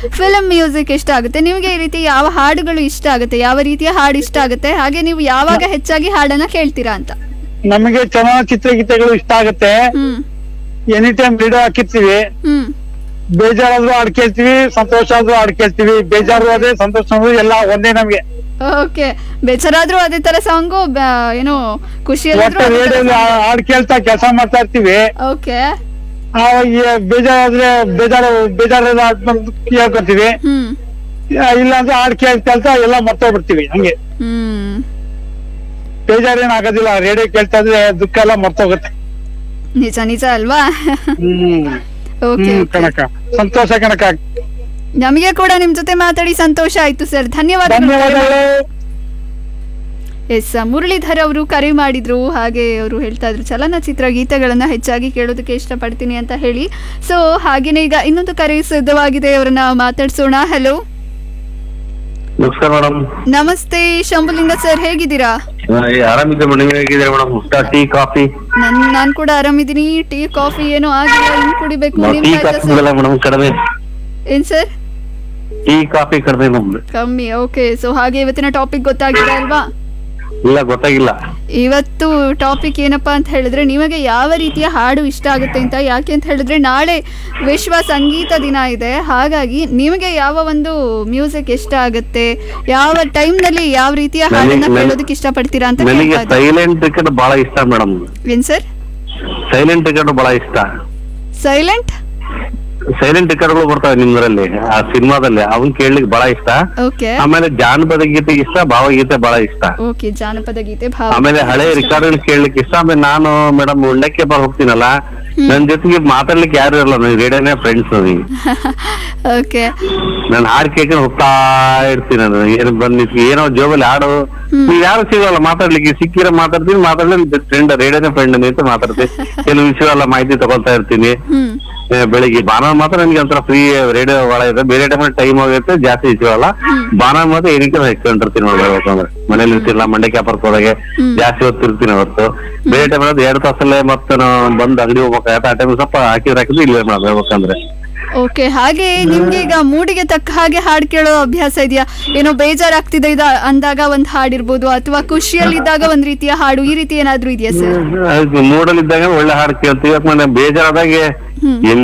Film music ಇಷ್ಟ ಆಗುತ್ತೆ ನಿಮಗೆ ಈ ರೀತಿ ಯಾವ ಹಾಡುಗಳು ಇಷ್ಟ ಆಗುತ್ತೆ ಯಾವ ರೀತಿಯ ಹಾಡು ಇಷ್ಟ ಆಗುತ್ತೆ ಹಾಗೆ ನೀವು ಯಾವಾಗ ಹೆಚ್ಚಾಗಿ ಹಾಡನ್ನ ಕೇಳ್ತೀರಾ ಅಂತ ನಮಗೆ ಚಲನಚಿತ್ರ ಗೀತೆಗಳು ಇಷ್ಟ ಆಗುತ್ತೆ ಹ್ಮ್ ಎನಿ ಟೈಮ್ ರೇಡಿಯೋ ಹಾಕಿರ್ತೀವಿ ಹ್ಮ್ ಬೇಜಾರಾದ್ರೂ ಹಾಡ್ ಕೇಳ್ತೀವಿ ಸಂತೋಷ ಆದ್ರೂ ಹಾಡ್ ಕೇಳ್ತೀವಿ ಬೇಜಾರು ಅದೇ ಸಂತೋಷ ಆದ್ರೂ ಎಲ್ಲ ಒಂದೇ ನಮ್ಗೆ ಓಕೆ ಬೇಜಾರಾದ್ರೂ ಅದೇ ತರ ಸಾಂಗು ಏನು ಖುಷಿಯಲ್ಲಾದ್ರೂ ಒಟ್ಟು ರೇಡಿಯೋ ಹಾಡ್ ಕೇಳ್ತಾ ಕೆಲಸ ಮಾಡ್ತಾ ಇರ್ತೀವಿ ಓಕೆ ಆವಾಗ ಈ ಬೇಜಾರಾದ್ರೆ ಬೇಜಾರು ಬೇಜಾರ ಹಾಡ್ ಬಂದು ಕೇಳ್ಕೊತೀವಿ ಹ್ಮ್ ಇಲ್ಲ ಅಂದ್ರೆ ಹಾಡ್ ಕೇಳ್ ಕೇಳ್ತಾ ಎಲ್ಲ ಮರ್ತೋಗ್ಬಿಡ್ತೀವಿ ಹಂಗೆ ಹ್ಮ್ ಬೇಜಾರೇನ್ ಆಗೋದಿಲ್ಲ ರೇಡಿಯೋ ಕೇಳ್ತಾ ಇದ್ರೆ ದುಃಖ ಎಲ್ಲ ಮರ್ತೋಗುತ್ತೆ ನಿಜ ನಿಜ ಅಲ್ವಾ ಹ್ಮ್ ಓಕೆ ಹ್ಮ್ ಕನಕ ಸಂತೋಷ ಕನಕ ನಮಗೆ ಕೂಡ ನಿಮ್ ಜೊತೆ ಮಾತಾಡಿ ಸಂತೋಷ ಆಯ್ತು ಸರ್ ಧನ್ಯವಾದಗಳು ಧನ್ಯವಾದಗಳು ಎಸ್ ಮುರಳೀಧರ್ ಅವರು ಕರೆ ಮಾಡಿದ್ರು ಹಾಗೆ ಅವರು ಹೇಳ್ತಾ ಇದ್ರು ಚಲನಚಿತ್ರ ಗೀತೆಗಳನ್ನ ಹೆಚ್ಚಾಗಿ ಕೇಳೋದಕ್ಕೆ ಇಷ್ಟಪಡ್ತೀನಿ ಅಂತ ಹೇಳಿ ಸೊ ಹಾಗೇನೆ ಈಗ ಇನ್ನೊಂದು ಕರೆ ಸಿದ್ಧವಾಗಿದೆ ಅವರನ್ನ ಮಾತಾಡ್ಸೋಣ ಹಲೋ ನಮಸ್ಕಾರ ಮೇಡಮ್ ನಮಸ್ತೆ ಶಂಭುಲಿಂಗ ಸರ್ ಹೇಗಿದ್ದೀರಾ ಆರಾಮಿದ್ದೆ ಮೇಡಮ್ ಹೇಗಿದ್ದೀರಾ ಮೇಡಮ್ ಊಟ ಟೀ ಕಾಫಿ ನನ್ ನಾನ್ ಕೂಡ ಆರಾಮಿದ್ದೀನಿ ಟೀ ಕಾಫಿ ಏನೋ ಆಗಿಲ್ಲ ಇನ್ ಕುಡಿಬೇಕು ಟೀ ನಿಮ್ದು ಆಯ್ತಾ ಕಾಫಿ ಸರ್ ಮೇಡಮ್ ಕಡಿಮೆ ಏನ್ ಸರ್ ಟೀ ಕಾಫಿ ಕಡಿಮೆ ನಮ್ದು ಕಮ್ಮಿ ಓಕೆ ಸೊ ಹಾಗೆ ಇವತ್ತಿನ ಟಾಪಿಕ್ ಗೊತ್ತಾಗಿದೆ ಅಲ್ವಾ ಇಲ್ಲ ಗೊತ್ತಾಗಿಲ್ಲ ಇವತ್ತು ಟಾಪಿಕ್ ಏನಪ್ಪಾ ಅಂತ ಹೇಳಿದ್ರೆ ನಿಮಗೆ ಯಾವ ರೀತಿಯ ಹಾಡು ಇಷ್ಟ ಆಗುತ್ತೆ ಅಂತ ಯಾಕೆ ಅಂತ ಹೇಳಿದ್ರೆ ನಾಳೆ ವಿಶ್ವ ಸಂಗೀತ ದಿನ ಇದೆ ಹಾಗಾಗಿ ನಿಮಗೆ ಯಾವ ಒಂದು ಮ್ಯೂಸಿಕ್ ಇಷ್ಟ ಆಗುತ್ತೆ ಯಾವ ಟೈಮ್ನಲ್ಲಿ ಯಾವ ರೀತಿಯ ಹಾಡನ್ನ ನನಗೆ- ಕೇಳೋದಕ್ಕೆ ಇಷ್ಟಪಡ್ತೀರಾ ಅಂತ ನನಗೆ ಕೇಳ್ತಾ ಇದ್ದೆ. ಸೈಲೆಂಟ್ ಟಿಕೆಟ್ ಬಹಳ ಇಷ್ಟ ಮೇಡಮ್ ಏನ್ ಸರ್ ಸೈಲೆಂಟ್ ಟಿಕೆಟ್ ಬಹಳ ಇಷ್ಟ ಸೈಲೆಂಟ್ ಸೈಲೆಂಟ್ ಟಿಕೆಟ್ಗಳು ಬರ್ತವೆ ನಿಮ್ದ್ರಲ್ಲಿ ಆ ಸಿನಿಮಾದಲ್ಲಿ ಅವನ್ ಕೇಳಲಿಕ್ಕೆ ಬಹಳ ಇಷ್ಟ ಓಕೆ ಆಮೇಲೆ ಜಾನಪದ ಗೀತೆ ಇಷ್ಟ ಭಾವಗೀತೆ ಬಹಳ ಇಷ್ಟ ಓಕೆ ಜಾನಪದ ಗೀತೆ ಭಾವ ಆಮೇಲೆ ಹಳೆ ರೆಕಾರ್ಡ್ ಕೇಳಲಿಕ್ಕೆ ಇಷ್ಟ ಆಮೇಲೆ ನಾನು ಮೇಡಮ್ ಉಳ್ಳಕ್ಕೆ ಬರ್ ಹೋಗ್ತೀನಲ್ಲ ನನ್ ಜೊತೆಗೆ ಮಾತಾಡ್ಲಿಕ್ಕೆ ಯಾರು ಇರಲ್ಲ ನನಗೆ ರೇಡಿಯೋನೇ ಫ್ರೆಂಡ್ಸ್ ನನಗೆ ಓಕೆ ನಾನು ಹಾಡ್ ಕೇಳ್ಕೊಂಡು ಹೋಗ್ತಾ ಇರ್ತೀನಿ ನಾನು ಏನು ಬಂದ್ ಏನೋ ಜೋಬಲ್ಲಿ ಹಾಡು ನೀವ್ ಯಾರು ಸಿಗಲ್ಲ ಮಾತಾಡ್ಲಿಕ್ಕೆ ಸಿಕ್ಕಿರ ಮಾತಾಡ್ತೀನಿ ಮಾತಾಡ್ಲಿ ಫ್ರೆಂಡ್ ರೇಡಿಯೋನೇ ಫ್ರೆಂಡ್ ಅಂತ ಮಾತಾಡ್ತೀನಿ ಕೆಲವು ವಿಷಯ ಎಲ್ಲ ಮಾಹಿತಿ ತಗೊಳ್ತಾ ಇರ್ತೀನಿ ಹ್ಮ್ ಏ, ಬೆಳಿಗ್ಗೆ ಭಾನುವಾರ ಮಾತ್ರ ನನಗೆ ಒಂಥರ ಫ್ರೀ ರೇಡಿಯೋ ಒಳ ಇದೆ ಬೇರೆ ಟೈಮಲ್ಲಿ ಟೈಮ್ ಆಗುತ್ತೆ ಜಾಸ್ತಿ ಸಿಗಲ್ಲ ಭಾನುವಾರ ಮಾತ್ರ ಏನಕ್ಕೆ ಹೆಚ್ಚಿಕೊಂಡಿರ್ತೀನಿ ನೋಡ್ಬೇಕು ಅಂದ್ರೆ ಮನೇಲಿ ಇರ್ತಿಲ್ಲ ಮಂಡ್ಯಕ್ಕೆ ವ್ಯಾಪಾರಕ್ಕೆ ಹೋದಾಗೆ ಜಾಸ್ತಿ ಹೊತ್ತು ಇರ್ತೀನಿ ಹೊತ್ತು ಬೇರೆ ಟೈಮ್ ಎರಡು ತಾಸಲ್ಲೇ ಮತ್ತೆ ನಾವು ಬಂದು ಅಂಗಡಿ ಹೋಗ್ಬೇಕಾಗತ್ತೆ ಆ ಟೈಮ್ ಸ್ವಲ್ಪ ಹಾಕಿದ್ರೆ ಹಾಕಿದ್ರೆ ಇಲ್ಲೇ ಮಾಡೋದು ಹೇಳ್ಬೇಕಂದ್ರೆ ಓಕೆ ಹಾಗೆ ನಿಮ್ಗೆ ಈಗ ಮೂಡಿಗೆ ತಕ್ಕ ಹಾಗೆ ಹಾಡು ಕೇಳೋ ಅಭ್ಯಾಸ ಇದೆಯಾ ಏನೋ ಬೇಜಾರಾಗ್ತಿದೆ ಇದ ಅಂದಾಗ ಒಂದ್ ಹಾಡಿರ್ಬೋದು ಅಥವಾ ಖುಷಿಯಲ್ಲಿದ್ದಾಗ ಒಂದ್ ರೀತಿಯ ಹಾಡು ಈ ರೀತಿ ಏನಾದ್ರೂ ಇದೆಯಾ ಸರ್ ಮೂಡಲಿದ್ದಾಗ ಒಳ್ಳೆ ಹಾಡು ಕೇಳ್ತೀವಿ ಯಾಕಂದ್ರೆ ಬೇಜಾರಾದಾಗೆ ಹ್ಮ್. ಎಲ್ಲಿ